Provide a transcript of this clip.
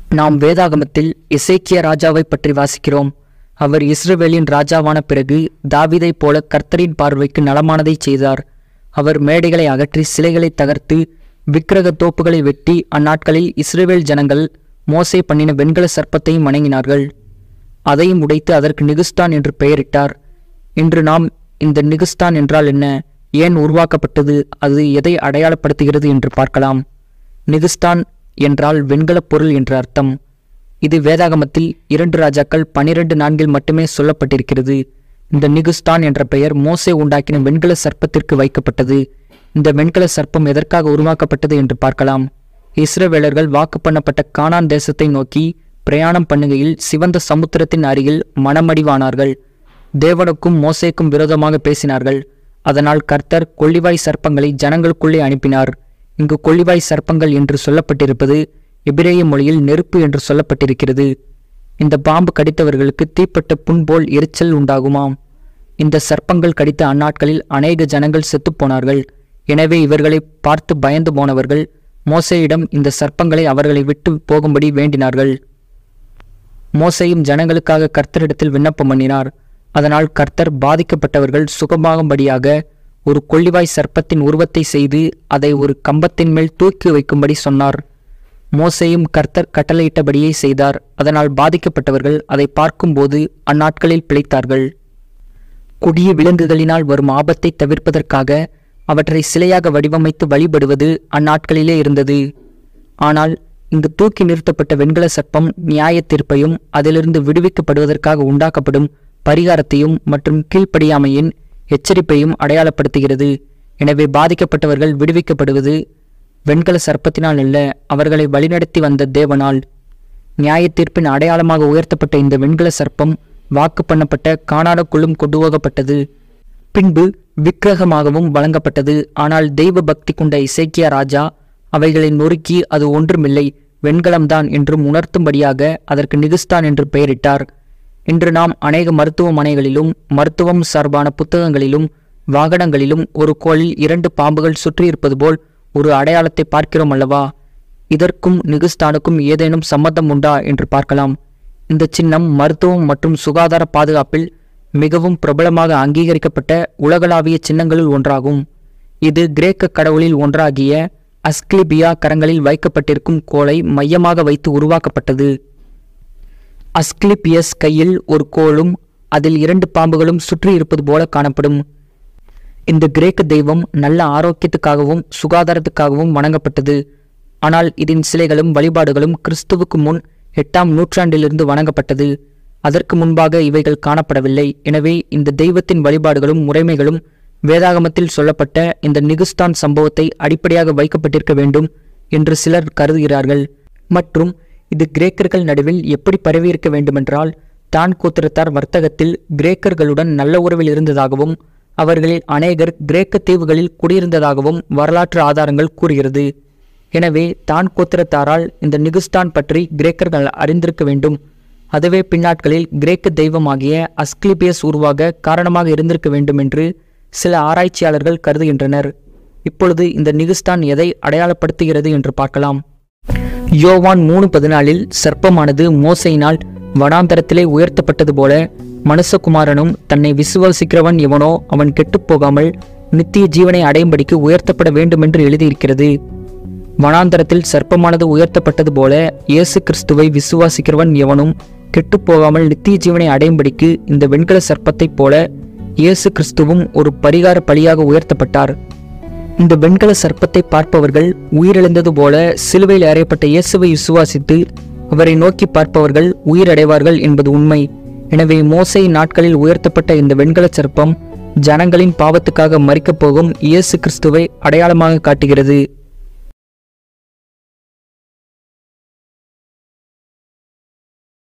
நாம் வேதாகமத்தில் இசைக்கிய ராஜாவை பற்றி வாசிக்கிறோம் அவர் இஸ்ரவேலின் ராஜாவான பிறகு தாவீதைப் போல கர்த்தரின் பார்வைக்கு நலமானதை செய்தார் அவர் மேடைகளை அகற்றி சிலைகளை தகர்த்து விக்கிரக தோப்புகளை வெட்டி அந்நாட்களில் இஸ்ரவேல் ஜனங்கள் மோசே பண்ணின வெண்கல சர்ப்பத்தையும் வணங்கினார்கள் அதையும் உடைத்து அதற்கு நிகுஸ்தான் என்று பெயரிட்டார் இன்று நாம் இந்த நிகுஸ்தான் என்றால் என்ன ஏன் உருவாக்கப்பட்டது அது எதை அடையாளப்படுத்துகிறது என்று பார்க்கலாம் நிகுஸ்தான் என்றால் வெண்கலப் பொருள் என்ற அர்த்தம் இது வேதாகமத்தில் இரண்டு ராஜாக்கள் பனிரெண்டு நான்கில் மட்டுமே சொல்லப்பட்டிருக்கிறது இந்த நிகுஸ்தான் என்ற பெயர் மோசே உண்டாக்கின வெண்கல சர்ப்பத்திற்கு வைக்கப்பட்டது இந்த வெண்கல சர்ப்பம் எதற்காக உருவாக்கப்பட்டது என்று பார்க்கலாம் இஸ்ரவேலர்கள் வாக்கு பண்ணப்பட்ட கானான் தேசத்தை நோக்கி பிரயாணம் பண்ணுகையில் சிவந்த சமுத்திரத்தின் அருகில் மனமடிவானார்கள் தேவனுக்கும் மோசேக்கும் விரோதமாக பேசினார்கள் அதனால் கர்த்தர் கொள்ளிவாய் சர்ப்பங்களை ஜனங்களுக்குள்ளே அனுப்பினார் இங்கு கொள்ளிவாய் சர்ப்பங்கள் என்று சொல்லப்பட்டிருப்பது எபிரேய மொழியில் நெருப்பு என்று சொல்லப்பட்டிருக்கிறது இந்த பாம்பு கடித்தவர்களுக்கு தீப்பட்ட புண் போல் எரிச்சல் உண்டாகுமாம் இந்த சர்ப்பங்கள் கடித்த அந்நாட்களில் அநேக ஜனங்கள் செத்துப்போனார்கள் எனவே இவர்களை பார்த்து பயந்து போனவர்கள் மோசேயிடம் இந்த சர்ப்பங்களை அவர்களை விட்டு போகும்படி வேண்டினார்கள் மோசேயும் ஜனங்களுக்காக கர்த்தரிடத்தில் விண்ணப்பம் பண்ணினார் அதனால் கர்த்தர் பாதிக்கப்பட்டவர்கள் சுகமாகும்படியாக ஒரு கொள்ளிவாய் சர்ப்பத்தின் உருவத்தை செய்து அதை ஒரு கம்பத்தின் மேல் தூக்கி வைக்கும்படி சொன்னார் மோசேயும் கர்த்தர் கட்டளையிட்டபடியே செய்தார் அதனால் பாதிக்கப்பட்டவர்கள் அதை பார்க்கும்போது அந்நாட்களில் பிழைத்தார்கள் கொடிய விலங்குகளினால் வரும் ஆபத்தை தவிர்ப்பதற்காக அவற்றை சிலையாக வடிவமைத்து வழிபடுவது அந்நாட்களிலே இருந்தது ஆனால் இங்கு தூக்கி நிறுத்தப்பட்ட வெண்கல சர்ப்பம் நியாய தீர்ப்பையும் அதிலிருந்து விடுவிக்கப்படுவதற்காக உண்டாக்கப்படும் பரிகாரத்தையும் மற்றும் கீழ்ப்படியாமையின் எச்சரிப்பையும் அடையாளப்படுத்துகிறது எனவே பாதிக்கப்பட்டவர்கள் விடுவிக்கப்படுவது வெண்கல சர்ப்பத்தினால் அல்ல அவர்களை வழிநடத்தி வந்த தேவனால் நியாய தீர்ப்பின் அடையாளமாக உயர்த்தப்பட்ட இந்த வெண்கல சர்ப்பம் வாக்கு பண்ணப்பட்ட காணாடக்குள்ளும் கொண்டு போகப்பட்டது பின்பு விக்கிரகமாகவும் வழங்கப்பட்டது ஆனால் தெய்வ பக்தி கொண்ட இசைக்கிய ராஜா அவைகளை நொறுக்கி அது ஒன்றுமில்லை வெண்கலம்தான் என்றும் உணர்த்தும்படியாக அதற்கு நிகுஸ்தான் என்று பெயரிட்டார் இன்று நாம் அநேக மருத்துவமனைகளிலும் மருத்துவம் சார்பான புத்தகங்களிலும் வாகனங்களிலும் ஒரு கோளில் இரண்டு பாம்புகள் சுற்றியிருப்பது போல் ஒரு அடையாளத்தை பார்க்கிறோம் அல்லவா இதற்கும் நிகுஸ்தானுக்கும் ஏதேனும் சம்மந்தம் உண்டா என்று பார்க்கலாம் இந்த சின்னம் மருத்துவம் மற்றும் சுகாதார பாதுகாப்பில் மிகவும் பிரபலமாக அங்கீகரிக்கப்பட்ட உலகளாவிய சின்னங்களில் ஒன்றாகும் இது கிரேக்க கடவுளில் ஒன்றாகிய அஸ்கிலிபியா கரங்களில் வைக்கப்பட்டிருக்கும் கோலை மையமாக வைத்து உருவாக்கப்பட்டது அஸ்கிலிபியஸ் கையில் ஒரு கோலும் அதில் இரண்டு பாம்புகளும் சுற்றி இருப்பது போல காணப்படும் இந்த கிரேக்க தெய்வம் நல்ல ஆரோக்கியத்துக்காகவும் சுகாதாரத்துக்காகவும் வணங்கப்பட்டது ஆனால் இதன் சிலைகளும் வழிபாடுகளும் கிறிஸ்துவுக்கு முன் எட்டாம் நூற்றாண்டிலிருந்து வணங்கப்பட்டது அதற்கு முன்பாக இவைகள் காணப்படவில்லை எனவே இந்த தெய்வத்தின் வழிபாடுகளும் முறைமைகளும் வேதாகமத்தில் சொல்லப்பட்ட இந்த நிகுஸ்தான் சம்பவத்தை அடிப்படையாக வைக்கப்பட்டிருக்க வேண்டும் என்று சிலர் கருதுகிறார்கள் மற்றும் இது கிரேக்கர்கள் நடுவில் எப்படி பரவியிருக்க வேண்டுமென்றால் தான் கோத்திரத்தார் வர்த்தகத்தில் கிரேக்கர்களுடன் நல்ல உறவில் இருந்ததாகவும் அவர்களில் அநேகர் கிரேக்க தீவுகளில் குடியிருந்ததாகவும் வரலாற்று ஆதாரங்கள் கூறுகிறது எனவே தான் கோத்திரத்தாரால் இந்த நிகுஸ்தான் பற்றி கிரேக்கர்கள் அறிந்திருக்க வேண்டும் அதுவே பின்னாட்களில் கிரேக்க தெய்வமாகிய அஸ்கிலிபியஸ் உருவாக காரணமாக இருந்திருக்க வேண்டும் என்று சில ஆராய்ச்சியாளர்கள் கருதுகின்றனர் இப்பொழுது இந்த நிகுஸ்தான் எதை அடையாளப்படுத்துகிறது என்று பார்க்கலாம் யோவான் மூணு பதினாலில் சர்ப்பமானது மோசையினால் வனாந்தரத்திலே உயர்த்தப்பட்டது போல மனுஷகுமாரனும் தன்னை விசுவாசிக்கிறவன் எவனோ அவன் கெட்டுப்போகாமல் நித்திய ஜீவனை அடையும்படிக்கு உயர்த்தப்பட வேண்டுமென்று எழுதியிருக்கிறது வனாந்தரத்தில் சர்ப்பமானது உயர்த்தப்பட்டது போல இயேசு கிறிஸ்துவை விசுவாசிக்கிறவன் எவனும் கெட்டுப்போகாமல் நித்திய ஜீவனை அடையும்படிக்கு இந்த வெண்கல சர்ப்பத்தைப் போல இயேசு கிறிஸ்துவும் ஒரு பரிகார பலியாக உயர்த்தப்பட்டார் இந்த வெண்கல சர்ப்பத்தை பார்ப்பவர்கள் உயிரிழந்தது போல சிலுவையில் அறையப்பட்ட இயேசுவை விசுவாசித்து அவரை நோக்கி பார்ப்பவர்கள் உயிரடைவார்கள் என்பது உண்மை எனவே மோசை நாட்களில் உயர்த்தப்பட்ட இந்த வெண்கல சர்ப்பம் ஜனங்களின் பாவத்துக்காக மறிக்கப் போகும் இயேசு கிறிஸ்துவை அடையாளமாக காட்டுகிறது